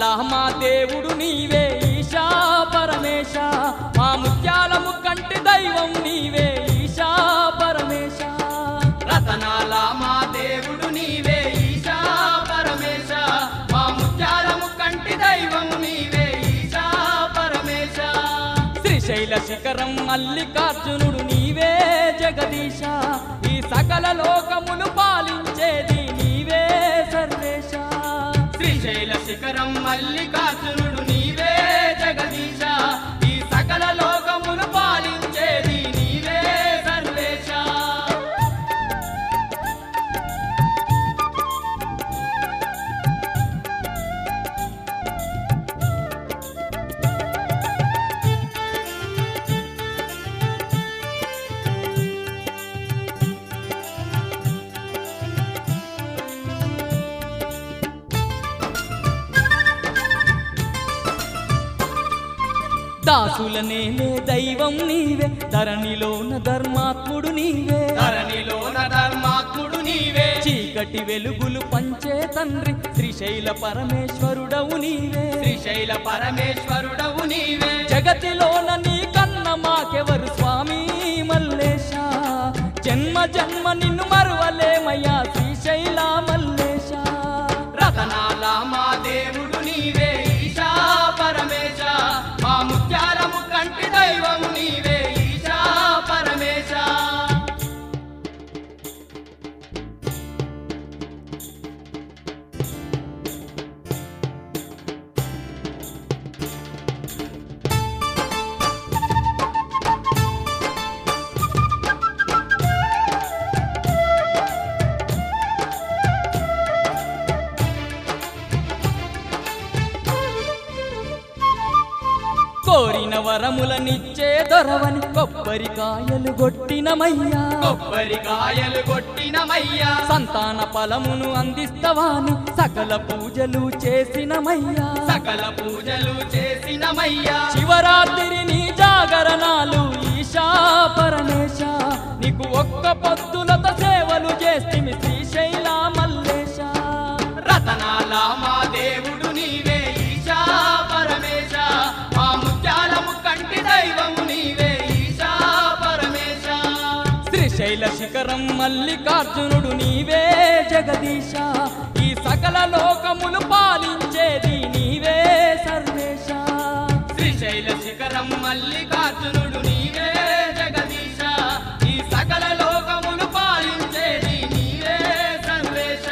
మా దేవుడు నీవే ఈశా పరమేశ మా ముత్యాలము కంటి దైవం నీవే ఈశా పరమేశ రతనాల మా దేవుడు నీవే ఈశా పరమేశ మా ముత్యాలము కంటి దైవం నీవే ఈశా పరమేశ శ్రీశైల శిఖరం మల్లికార్జునుడు నీవే జగదీశ ఈ సకల లోకములు పాలించేది నీవే సర్వేశ శ్రీశైల శిఖరం మల్లికార్జునుడు నీవే జగదీశ ఈ సకల లోకములు పాలించేది నీవే సర్వేశ దాసులనేలే దైవం నీవే ధరణిలోన ధర్మాత్ముడు నీవే ధరణిలోన ధర్మాత్ముడు నీవే చీకటి వెలుగులు పంచే తండ్రి శ్రీశైల పరమేశ్వరుడవు నీవే శ్రీశైల పరమేశ్వరుడవు నీవే జగతిలోన నీ కన్న మాకెవరు స్వామి మల్లేశ జన్మ జన్మ నిన్ను మరువలేమయ్యా శ్రీశైల మల్లేశ రతనాల మా దేవుడు నీవే ఈశా పరమేశ మా ముత్యాలము కంటి దైవం నీవే ఈశా పరమేశ కోరిన వరములనిచ్చే దొరవని కొబ్బరికాయలు కొట్టినమయ్యా కొబ్బరికాయలు కొట్టినమయ్యా సంతాన ఫలమును అందిస్తవాని సకల పూజలు చేసినమయ్యా సకల పూజలు చేసినమయ్యా శివరాత్రి నీ జాగరణాలు ఈశా పరమేశ నీకు ఒక్క పొద్దులత సేవలు చేస్తిమి శ్రీశైల మల్లేశ రతనాల మా దేవుడు నీవే ఈశా పరమేశ మా ముత్యాలము కంటి దైవం నీవే ఈశా పరమేశ శ్రీశైల శిఖరం మల్లికార్జునుడు నీవే జగదీశ ఈ సకల లోకములు పాలించేది నీవే సర్వేశ శ్రీశైల శిఖరం మల్లికార్జునుడు నీవే జగదీశ ఈ సకల లోకములు పాలించేది నీవే సర్వేశ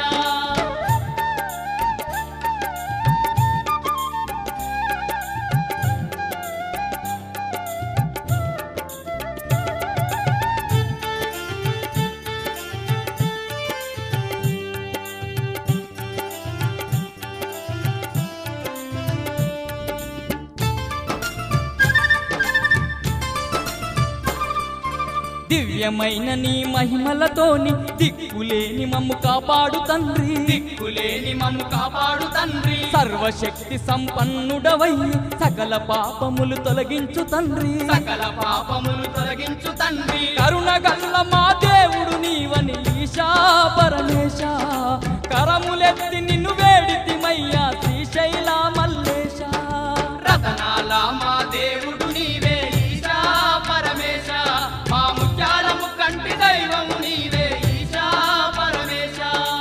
దివ్యమైన నీ మహిమలతోని దిక్కులేని మమ్ము కాపాడు తండ్రి దిక్కులేని మమ్ము కాపాడు తండ్రి సర్వశక్తి సంపన్నుడవయ్యి సకల పాపములు తొలగించు తండ్రి సకల పాపములు తొలగించు తండ్రి కరుణగల్ల మా దేవుడు నీవని ఈశా పరమేశ కరములెత్తి నిన్ను వేడితిమయ్యా శ్రీశైల మల్లేశ రతనాల మా దేవుడు నీవే ఈశా పరమేశ మా ముత్యాలము కంటి దైవము నీవే ఈశా పరమేశ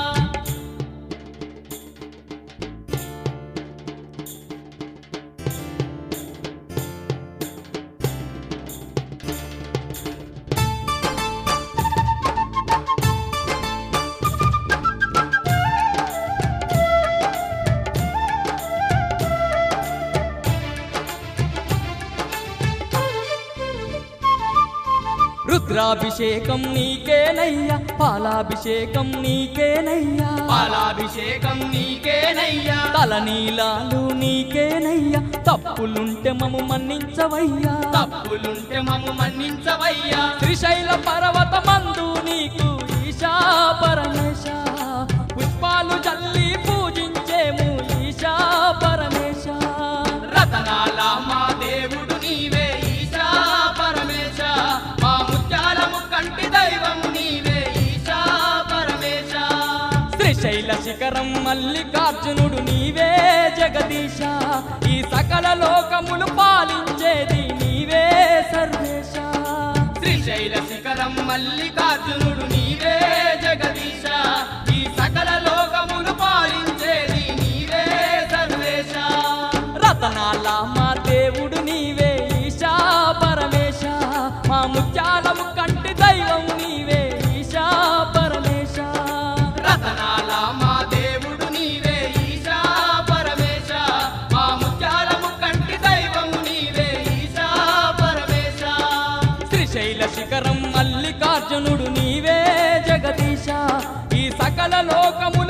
రుద్రాభిషేకం నీకేనయ్యా పాలాభిషేకం నీకేనయ్యా పాలాభిషేకం నీకేనయ్యా తలనీలాలు నీకేనయ్యా తప్పులుంటే మము మన్నించవయ్యా తప్పులుంటే మమ్ము మన్నించవయ్యా శ్రీశైల పర్వత మందు నీకు ఈశా పరమేశ పుష్పాలు చల్లి పూజించేము ఈశా పరమేశ రతనాల మా దేవుడు నీవే ఈశా పరమేశ మా ముత్యాలము కంటి దైవము నీవే ఈశా పరమేశ శ్రీశైల శిఖరం శిఖరం మల్లికార్జునుడు నీవే జగదీశ ఈ సకల లోకములు పాలించేది నీవే సర్వేశ శ్రీశైల శిఖరం మల్లికార్జునుడు నీవే జగదీశ ఈ సకల లోకములు పాలించేది నీవే సర్వేశ రతనాల మా దేవుడు నీవే ఈశా పరమేశ మా ముత్యాలము కంటి దైవం నీవే ఈశా పరమేశ రతనాల మా దేవుడు నీవే ఈశా పరమేశ మా ముత్యాలము కంటి దైవము నీవే ఈశా పరమేశ శ్రీశైల శిఖరం మల్లికార్జునుడు నీవే జగదీశ ఈ సకల లోకము